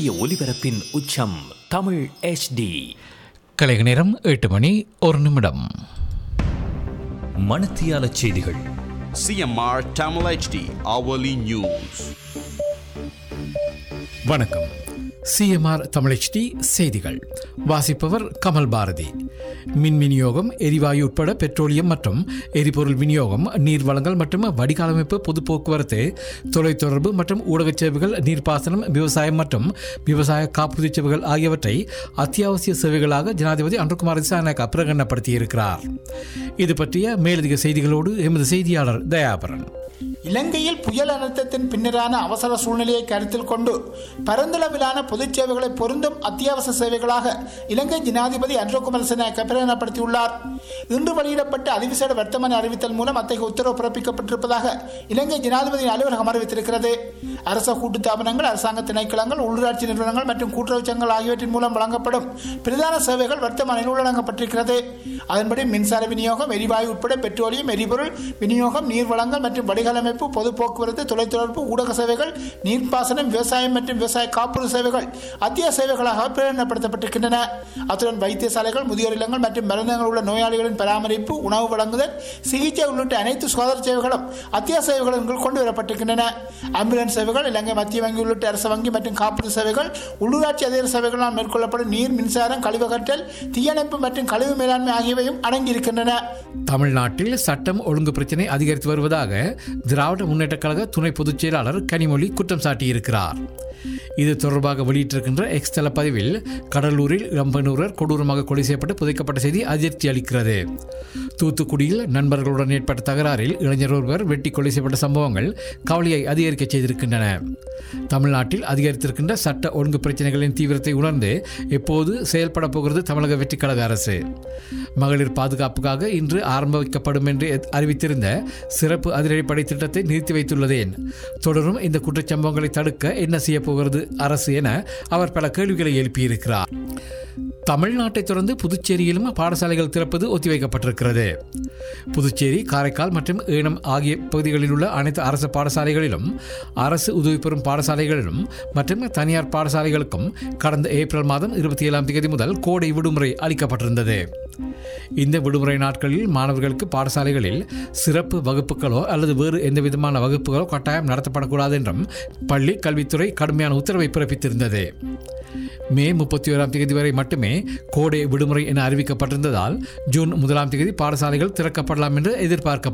சூரிய ஒளிபரப்பின் உச்சம் தமிழ் HD கலைக நேரம் எட்டு மணி ஒரு நிமிடம் மணத்தியால செய்திகள் CMR Tamil HD hourly news. வணக்கம் சிஎம்ஆர் தமிழச்டி செய்திகள் வாசிப்பவர் கமல் பாரதி மின் விநியோகம் எரிவாயு உட்பட பெட்ரோலியம் மற்றும் எரிபொருள் விநியோகம் நீர் வளங்கள் மற்றும் வடிகாலமைப்பு பொது போக்குவரத்து தொலைத்தொடர்பு மற்றும் ஊடகச் சேவைகள் நீர்ப்பாசனம் விவசாயம் மற்றும் விவசாய காப்புறுதி சேவைகள் ஆகியவற்றை அத்தியாவசிய சேவைகளாக ஜனாதிபதி அன்றுகுமார் திசாநாயக்கா பிரகடனப்படுத்தியிருக்கிறார் இது பற்றிய மேலதிக செய்திகளோடு எமது செய்தியாளர் தயாபரன் இலங்கையில் புயல் அனர்த்தத்தின் பின்னரான அவசர சூழ்நிலையை கருத்தில் கொண்டு பரந்தளவிலான பொதுச் சேவைகளை பொருந்தும் அத்தியாவசிய சேவைகளாக இலங்கை ஜனாதிபதி அன்ரோகுமார் சினாயக்க பிரகடனப்படுத்தியுள்ளார் இன்று வெளியிடப்பட்ட அதிவிசேட வர்த்தமானி அறிவித்தல் மூலம் அத்தகைய உத்தரவு பிறப்பிக்கப்பட்டிருப்பதாக இலங்கை ஜனாதிபதியின் அலுவலகம் அறிவித்திருக்கிறது அரச கூட்டு தாபனங்கள் அரசாங்க திணைக்களங்கள் உள்ளூராட்சி நிறுவனங்கள் மற்றும் கூட்டுறவு சங்கங்கள் ஆகியவற்றின் மூலம் வழங்கப்படும் பிரதான சேவைகள் வர்த்தமானில் உள்ளடங்கப்பட்டிருக்கிறது அதன்படி மின்சார விநியோகம் எரிவாயு உட்பட பெட்ரோலியம் எரிபொருள் விநியோகம் நீர் வளங்கள் மற்றும் வடிகாலமைப்பு பொது போக்குவரத்து தொலைத்தொடர்பு ஊடக சேவைகள் நீர்ப்பாசனம் விவசாயம் மற்றும் விவசாய காப்புறுதி சேவைகள் அத்தியாவசிய சேவைகளாக பிரகடனப்படுத்தப்பட்டிருக்கின்றன அத்துடன் வைத்தியசாலைகள் முதியோர் இல்லங்கள் மற்றும் மருந்தகங்கள் உள்ள நோயாளிகளின் பராமரிப்பு உணவு வழங்குதல் சிகிச்சை உள்ளிட்ட அனைத்து சுகாதார சேவைகளும் அத்தியாவசிய சேவைகளின் கீழ் கொண்டு வரப்பட்டிருக்கின்றன ஆம்புலன்ஸ் சேவைகள் இலங்கை மத்திய வங்கி உள்ளிட்ட அரசு வங்கி மற்றும் காப்புறுதி சேவைகள் உள்ளூராட்சி அதிகார சேவைகளால் மேற்கொள்ளப்படும் நீர் மின்சாரம் கழிவகற்றல் தீயணைப்பு மற்றும் கழிவு மேலாண்மை ஆகியவையும் அடங்கியிருக்கின்றன தமிழ்நாட்டில் சட்டம் ஒழுங்கு பிரச்சினை அதிகரித்து வருவதாக திராவிட முன்னேற்றக் கழக துணை பொதுச் செயலாளர் கனிமொழி குற்றம் சாட்டியிருக்கிறார் இது தொடர்பாக வெளியிட்டிருக்கின்ற எக்ஸ் தள பதிவில் கடலூரில் இளம்பனூரர் கொடூரமாக கொலை செய்யப்பட்டு புதைக்கப்பட்ட செய்தி அதிர்ச்சி அளிக்கிறது தூத்துக்குடியில் நண்பர்களுடன் ஏற்பட்ட தகராறில் இளைஞர் ஒருவர் வெட்டி கொலை செய்யப்பட்ட சம்பவங்கள் கவலையை அதிகரிக்க செய்திருக்கின்றன தமிழ்நாட்டில் அதிகரித்திருக்கின்ற சட்ட ஒழுங்கு பிரச்சனைகளின் தீவிரத்தை உணர்ந்து எப்போது செயல்பட போகிறது தமிழக வெற்றி கழக அரசு மகளிர் பாதுகாப்புக்காக இன்று ஆரம்ப வைக்கப்படும் என்று அறிவித்திருந்த சிறப்பு அதிரடிப்படை திட்டத்தை நிறுத்தி வைத்துள்ளதேன் தொடரும் இந்த குற்றச்சம்பவங்களை தடுக்க என்ன செய்ய போகிறது அரசு என அவர் பல கேள்விகளை எழுப்பியிருக்கிறார் தமிழ்நாட்டை தொடர்ந்து புதுச்சேரியிலும் பாடசாலைகள் திறப்பது ஒத்திவைக்கப்பட்டிருக்கிறது புதுச்சேரி காரைக்கால் மற்றும் ஏனம் ஆகிய பகுதிகளில் உள்ள அனைத்து அரசு பாடசாலைகளிலும் அரசு உதவி பெறும் பாடசாலைகளிலும் மற்றும் தனியார் பாடசாலைகளுக்கும் கடந்த ஏப்ரல் மாதம் இருபத்தி ஏழாம் தேதி முதல் கோடை விடுமுறை அளிக்கப்பட்டிருந்தது இந்த விடுமுறை நாட்களில் மாணவர்களுக்கு பாடசாலைகளில் சிறப்பு வகுப்புகளோ அல்லது வேறு எந்த விதமான வகுப்புகளோ கட்டாயம் நடத்தப்படக்கூடாது என்றும் பள்ளி கல்வித்துறை கடுமையான உத்தரவை பிறப்பித்திருந்தது மே முப்பத்தி ஓராம் தேதி வரை மட்டுமே கோடை விடுமுறை என அறிவிக்கப்பட்டிருந்ததால் ஜூன் முதலாம் தேதி பாடசாலைகள் திறக்கப்படலாம் என்று எதிர்பார்க்கப்பட்டது